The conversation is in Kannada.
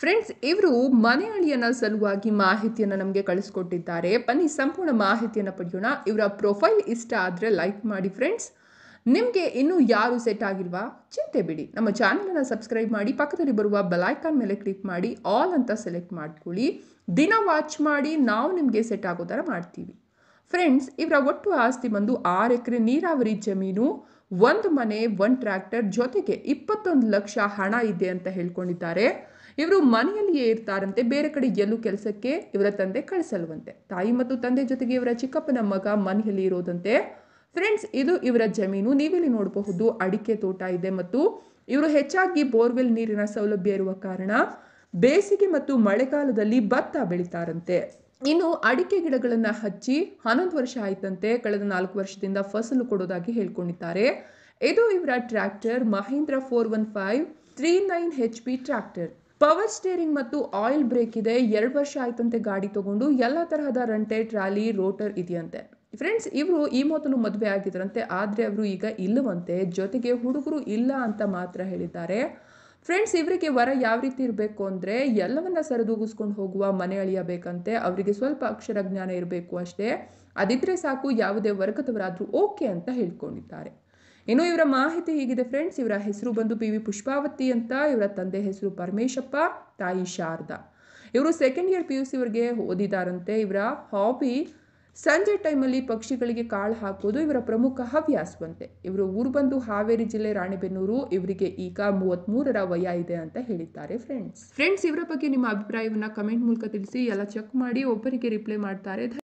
ಫ್ರೆಂಡ್ಸ್ ಇವರು ಮನೆ ಅಳಿಯನ ಸಲುವಾಗಿ ಮಾಹಿತಿಯನ್ನು ನಮಗೆ ಕಳಿಸ್ಕೊಟ್ಟಿದ್ದಾರೆ ಬನ್ನಿ ಸಂಪೂರ್ಣ ಮಾಹಿತಿಯನ್ನು ಪಡೆಯೋಣ ಇವರ ಪ್ರೊಫೈಲ್ ಇಷ್ಟ ಆದರೆ ಲೈಕ್ ಮಾಡಿ ಫ್ರೆಂಡ್ಸ್ ನಿಮಗೆ ಇನ್ನೂ ಯಾರು ಸೆಟ್ ಆಗಿಲ್ವಾ ಚಿಂತೆ ಬಿಡಿ ನಮ್ಮ ಚಾನಲನ್ನು ಸಬ್ಸ್ಕ್ರೈಬ್ ಮಾಡಿ ಪಕ್ಕದಲ್ಲಿ ಬರುವ ಬೆಲೈಕಾನ್ ಮೇಲೆ ಕ್ಲಿಕ್ ಮಾಡಿ ಆಲ್ ಅಂತ ಸೆಲೆಕ್ಟ್ ಮಾಡ್ಕೊಳ್ಳಿ ದಿನ ವಾಚ್ ಮಾಡಿ ನಾವು ನಿಮಗೆ ಸೆಟ್ ಆಗೋ ಥರ ಮಾಡ್ತೀವಿ ಫ್ರೆಂಡ್ಸ್ ಇವರ ಒಟ್ಟು ಆಸ್ತಿ ಬಂದು ಆರು ಎಕರೆ ನೀರಾವರಿ ಜಮೀನು ಒಂದು ಮನೆ ಒಂದು ಟ್ರ್ಯಾಕ್ಟರ್ ಜೊತೆಗೆ ಇಪ್ಪತ್ತೊಂದು ಲಕ್ಷ ಹಣ ಇದೆ ಅಂತ ಹೇಳ್ಕೊಂಡಿದ್ದಾರೆ ಇವರು ಮನೆಯಲ್ಲಿಯೇ ಇರ್ತಾರಂತೆ ಬೇರೆ ಕಡೆ ಎಲ್ಲೂ ಕೆಲಸಕ್ಕೆ ಇವರ ತಂದೆ ಕಳಿಸಲ್ವಂತೆ ತಾಯಿ ಮತ್ತು ತಂದೆ ಜೊತೆಗೆ ಇವರ ಚಿಕ್ಕಪ್ಪನ ಮಗ ಮನೆಯಲ್ಲಿ ಇರೋದಂತೆ ಫ್ರೆಂಡ್ಸ್ ಇದು ಇವರ ಜಮೀನು ನೀವಿಲ್ಲಿ ನೋಡಬಹುದು ಅಡಿಕೆ ತೋಟ ಇದೆ ಮತ್ತು ಇವರು ಹೆಚ್ಚಾಗಿ ಬೋರ್ವೆಲ್ ನೀರಿನ ಸೌಲಭ್ಯ ಇರುವ ಕಾರಣ ಬೇಸಿಗೆ ಮತ್ತು ಮಳೆಗಾಲದಲ್ಲಿ ಭತ್ತ ಬೆಳಿತಾರಂತೆ ಇನ್ನು ಅಡಿಕೆ ಗಿಡಗಳನ್ನು ಹಚ್ಚಿ ಹನ್ನೊಂದು ವರ್ಷ ಆಯ್ತಂತೆ ಕಳೆದ ನಾಲ್ಕು ವರ್ಷದಿಂದ ಫಸಲು ಕೊಡೋದಾಗಿ ಹೇಳ್ಕೊಂಡಿದ್ದಾರೆ ಇದು ಇವರ tractor Mahindra four one five three nine H P tractor power steering ಮತ್ತು ಆಯಿಲ್ ಬ್ರೇಕ್ ಇದೆ ಎರಡು ವರ್ಷ ಆಯ್ತಂತೆ ಗಾಡಿ ತಗೊಂಡು ಎಲ್ಲ ತರಹದ ರಂಟೆ ಟ್ರಾಲಿ ರೋಟರ್ ಇದೆಯಂತೆ ಫ್ರೆಂಡ್ಸ್ ಇವರು ಈ ಮೊದಲು ಮದುವೆ ಆಗಿದ್ರಂತೆ ಆದರೆ ಅವರು ಈಗ ಇಲ್ಲವಂತೆ ಜೊತೆಗೆ ಹುಡುಗರು ಇಲ್ಲ ಅಂತ ಮಾತ್ರ ಹೇಳಿದ್ದಾರೆ ಫ್ರೆಂಡ್ಸ್ ಇವರಿಗೆ ವರ ಯಾವ ರೀತಿ ಇರಬೇಕು ಅಂದರೆ ಎಲ್ಲವನ್ನ ಸರಿದೂಗಿಸ್ಕೊಂಡು ಹೋಗುವ ಮನೆ ಅಳಿಯಬೇಕಂತೆ ಅವರಿಗೆ ಸ್ವಲ್ಪ ಅಕ್ಷರ ಜ್ಞಾನ ಇರಬೇಕು ಅಷ್ಟೇ ಅದಿದ್ರೆ ಸಾಕು ಯಾವುದೇ ವರ್ಗದವರಾದರೂ ಓಕೆ ಅಂತ ಹೇಳ್ಕೊಂಡಿದ್ದಾರೆ ಇನ್ನು ಇವರ ಮಾಹಿತಿ ಹೀಗಿದೆ ಫ್ರೆಂಡ್ಸ್ ಇವರ ಹೆಸರು ಬಂದು ಪಿ ವಿ ಪುಷ್ಪಾವತಿ ಅಂತ ಇವರ ತಂದೆ ಹೆಸರು ಪರಮೇಶಪ್ಪ ತಾಯಿ ಶಾರದಾ ಇವರು second year P U C ಅವರಿಗೆ ಓದಿದಾರಂತೆ ಇವರ ಹಾಬಿ ಸಂಜೆ ಟೈಮಲ್ಲಿ ಪಕ್ಷಿಗಳಿಗೆ ಕಾಳು ಹಾಕೋದು ಇವರ ಪ್ರಮುಖ ಹವ್ಯಾಸವಂತೆ ಇವರು ಊರು ಬಂದು ಹಾವೇರಿ ಜಿಲ್ಲೆ ರಾಣೆಬೆನ್ನೂರು ಇವರಿಗೆ ಈಗ ಮೂವತ್ತ್ಮೂರರ ವಯ ಇದೆ ಅಂತ ಹೇಳಿದ್ದಾರೆ ಫ್ರೆಂಡ್ಸ್ ಫ್ರೆಂಡ್ಸ್ ಇವರ ಬಗ್ಗೆ ನಿಮ್ಮ ಅಭಿಪ್ರಾಯವನ್ನ ಕಮೆಂಟ್ ಮೂಲಕ ತಿಳಿಸಿ ಎಲ್ಲ ಚೆಕ್ ಮಾಡಿ ಒಬ್ಬರಿಗೆ ರಿಪ್ಲೈ ಮಾಡ್ತಾರೆ